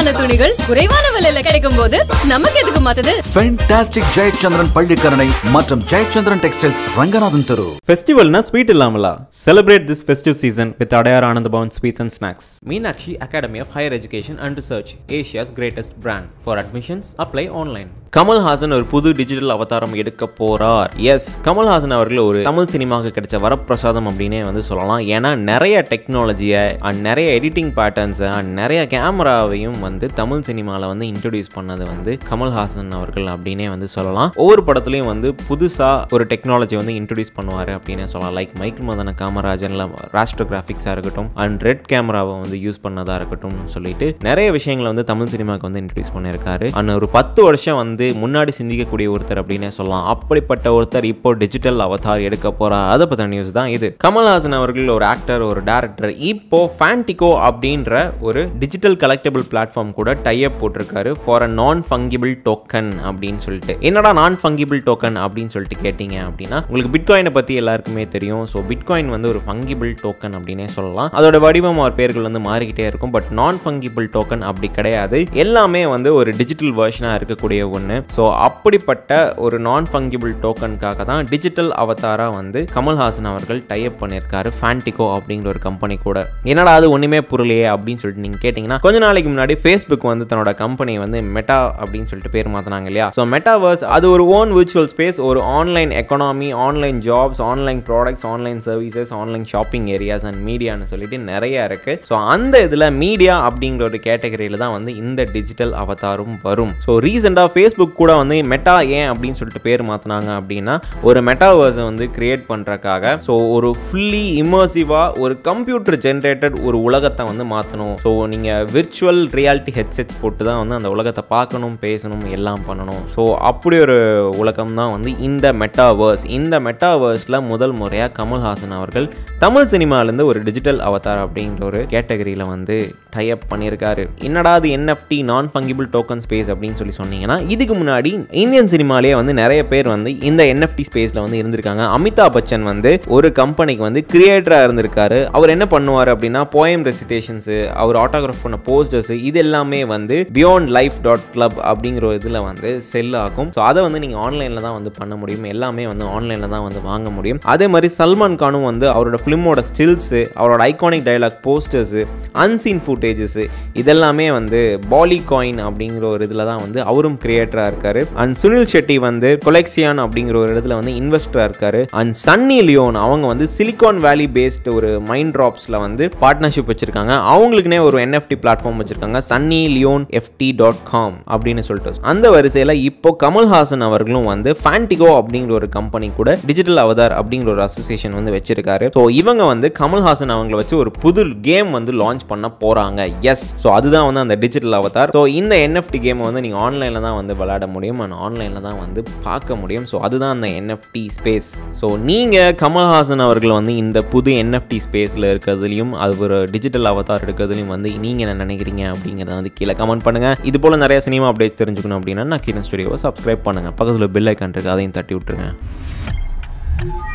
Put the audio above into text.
தரமான துணிகள் குறைவான விலையில கிடைக்கும் போது நமக்கு எதுக்கு மாத்துது ஃபென்டாஸ்டிக் ஜெயச்சந்திரன் பள்ளிக்கரணை மற்றும் ஜெயச்சந்திரன் டெக்ஸ்டைல்ஸ் ரங்கநாதன் தெரு ஃபெஸ்டிவல்னா ஸ்வீட் இல்லாமலா celebrate this festive season with Adyar Anand Bhavan sweets and snacks Meenakshi academy of higher education and research Asia's greatest brand for admissions apply online Kamal Haasan ஒரு புது டிஜிட்டல் அவதாரம் எடுக்க போறார் எஸ் கமல்ஹாசன் அவர்கள் ஒரு தமிழ் சினிமாவுக்கு கிடைச்ச வரப்பிரசாதம் அப்படின்னே வந்து சொல்லலாம் ஏன்னா நிறைய டெக்னாலஜியை அண்ட் நிறைய எடிட்டிங் பேட்டர்ன்ஸை அண்ட் நிறைய கேமராவையும் வந்து தமிழ் சினிமாவில் வந்து இன்ட்ரடியூஸ் பண்ணது வந்து கமல்ஹாசன் அவர்கள் அப்படின்னே வந்து சொல்லலாம் ஒவ்வொரு படத்துலையும் வந்து புதுசாக ஒரு டெக்னாலஜி வந்து இன்ட்ரடியூஸ் பண்ணுவார் அப்படின்னே சொல்லலாம் லைக் மைக்கேல் மதன காமராஜன்ல ராஷ்டிர கிராஃபிக்ஸாக இருக்கட்டும் அண்ட் ரெட் கேமராவை வந்து யூஸ் பண்ணதாக இருக்கட்டும் சொல்லிட்டு நிறைய விஷயங்களை வந்து தமிழ் சினிமாவுக்கு வந்து இன்ட்ரடியூஸ் பண்ணியிருக்காரு அண்ட் ஒரு பத்து வருஷம் வந்து முன்னாடி சிந்திக்கக்கூடிய ஒருத்தர் அப்படின்னே சொல்லலாம் அப்படிப்பட்ட ஒருத்தர் இப்போ டிஜிட்டல் அவதார் எடுக்க போறா அதை பற்றின நியூஸ் தான் இது கமல்ஹாசன் அவர்கள் ஒரு ஆக்டர் ஒரு டேரக்டர் இப்போ ஃபேண்டிகோ அப்படின்ற ஒரு டிஜிட்டல் கலெக்டபிள் பிளாட்ஃபார்ம் கூட டைப் போட்டிருக்காரு for a non fungible token அப்படின்னு சொல்லிட்டு என்னடா நான் ஃபங்கிபிள் டோக்கன் அப்படின்னு சொல்லிட்டு கேட்டீங்க அப்படின்னா உங்களுக்கு பிட்காயினை பற்றி எல்லாருக்குமே தெரியும் ஸோ பிட்காயின் வந்து ஒரு ஃபங்கிபிள் டோக்கன் அப்படின்னே சொல்லலாம் அதோட வடிவம் அவர் பேர்கள் வந்து மாறிக்கிட்டே இருக்கும் பட் நான் ஃபங்கிபிள் டோக்கன் அப்படி கிடையாது எல்லாமே வந்து ஒரு டிஜிட்டல் வெர்ஷனாக இருக்கக்கூடிய ஒன்று ஸோ அப்படிப்பட்ட ஒரு நான் ஃபங்கிபிள் டோக்கனுக்காக தான் டிஜிட்டல் அவதாரா வந்து கமல்ஹாசன் அவர்கள் டைப் பண்ணியிருக்காரு ஃபேண்டிகோ அப்படிங்கிற ஒரு கம்பெனி கூட என்னடா அது ஒன்றுமே புரியலையே அப்படின்னு சொல்லிட்டு நீங்கள் கேட்டிங்கன்னா கொஞ்ச நாளைக்கு முன்னாடி ஃபேஸ்புக் வந்து தன்னோட கம்பெனி வந்து மெட்டா அப்படின்னு சொல்லிட்டு பேர் மாற்றினாங்க இல்லையா ஸோ மெட்டாவர்ஸ் அது ஒரு ஓன் விர்ச்சுவல் ஸ்பேஸ் ஒரு online economy online jobs online products online services online shopping areas and மீடியான்னு சொல்லிட்டு நிறைய இருக்கு ஸோ அந்த இதில் மீடியா அப்படிங்கிற ஒரு கேட்டகரியில் தான் வந்து இந்த டிஜிட்டல் அவதாரும் வரும் ஸோ ரீசெண்டாக ஃபேஸ்புக் கூட வந்து மெட்டா ஏன் அப்படின்னு சொல்லிட்டு பேர் மாற்றினாங்க அப்படின்னா ஒரு மெட்டாவர்ஸை வந்து கிரியேட் பண்ணுறக்காக ஸோ ஒரு ஃபுல்லி இமர்சிவாக ஒரு கம்ப்யூட்டர் ஜென்ரேட்டட் ஒரு உலகத்தை வந்து மாற்றணும் ஸோ நீங்கள் விர்ச்சுவல் ரியாலிட்டி ஹெட்செட்ஸ் போட்டு தான் வந்து அந்த உலகத்தை பார்க்கணும் பேசணும் எல்லாம் பண்ணணும் ஸோ அப்படி ஒரு உலகம் தான் வந்து இந்த மெட்டாவர்ஸ் இந்த மெட்டாவர்ஸில் முதல் முறையாக கமல்ஹாசன் அவர்கள் தமிழ் சினிமாலேருந்து ஒரு டிஜிட்டல் அவதார் அப்படிங்கிற ஒரு கேட்டகரியில் வந்து டைப் பண்ணியிருக்காரு என்னடா அது என்எஃப்டி நான் ஃபங்கிபிள் டோக்கன் ஸ்பேஸ் அப்படின்னு சொல்லி சொன்னீங்கன்னா இதுக்கு முன்னாடி இந்தியன் சினிமாலேயே வந்து நிறைய பேர் வந்து இந்த என்எஃப்டி ஸ்பேஸில் வந்து இருந்திருக்காங்க அமிதாப் பச்சன் வந்து ஒரு கம்பெனிக்கு வந்து கிரியேட்டராக இருந்திருக்காரு அவர் என்ன பண்ணுவார் அப்படின்னா போயம் ரெசிடேஷன்ஸு அவர் ஆட்டோகிராஃப் பண்ண போஸ்டர்ஸ் இது எல்லாமே வந்து பியாண்ட் லைஃப் டாட் கிளப் அப்படிங்கிற ஒரு இதில் வந்து செல் ஆகும் ஸோ அதை வந்து நீங்கள் ஆன்லைனில் தான் வந்து பண்ண முடியும் எல்லாமே வந்து ஆன்லைனில் தான் வந்து வாங்க முடியும் அதே மாதிரி சல்மான் கானும் வந்து அவரோட ஃபிலிமோட ஸ்டில்ஸு அவரோட iconic dialogue posters unseen footages இதெல்லாமே வந்து பாலி காயின் அப்படிங்கிற ஒரு இதில் தான் வந்து அவரும் கிரியேட்டராக இருக்காரு அண்ட் சுனில் ஷெட்டி வந்து கொலெக்சியான் அப்படிங்கிற ஒரு இடத்துல வந்து இன்வெஸ்டராக இருக்காரு அண்ட் சன்னி லியோன் அவங்க வந்து சிலிகான் வேலி பேஸ்ட் ஒரு மைண்ட் ட்ராப்ஸில் வந்து பார்ட்னர்ஷிப் வச்சிருக்காங்க அவங்களுக்குனே ஒரு என்எஃப்டி பிளாட்ஃபார்ம் வச்சிருக்காங்க Sunny Leone NFT dot com அப்படின்னு சொல்லிட்டு அந்த வரிசையில் இப்போ கமல்ஹாசன் அவர்களும் வந்து ஃபேண்டிகோ அப்படிங்கிற ஒரு கம்பெனி கூட டிஜிட்டல் அவதார் அப்படிங்கிற ஒரு அசோசியேஷன் வந்து வச்சிருக்காரு ஸோ இவங்க வந்து கமல்ஹாசன் அவங்கள வச்சு ஒரு புது கேம் வந்து லான்ச் பண்ண போறாங்க எஸ் ஸோ அதுதான் வந்து அந்த டிஜிட்டல் அவதார் ஸோ இந்த என்எஃப்டி கேமை வந்து நீங்கள் ஆன்லைனில் தான் வந்து விளையாட முடியும் அண்ட் ஆன்லைனில் தான் வந்து பார்க்க முடியும் ஸோ அதுதான் அந்த என்எஃப்டி ஸ்பேஸ் ஸோ நீங்கள் கமல்ஹாசன் அவர்கள் வந்து இந்த புது என்எஃப்டி ஸ்பேஸில் இருக்கிறதுலையும் அது ஒரு டிஜிட்டல் அவதார் இருக்கிறதுலையும் வந்து நீங்கள் என்ன நினைக்கிறீங்க அப்படிங்கிறத வந்து கீழே கமெண்ட் பண்ணுங்கள் இது போல் நிறைய சினிமா அப்டேட்ஸ் தெரிஞ்சுக்கணும் அப்படின்னா நான் கீழே ஸ்டுடியோவை சப்ஸ்கிரைப் பண்ணுங்கள் பக்கத்தில் பெல் ஐக்கான் இருக்குது அதையும் தட்டி விட்டுருங்க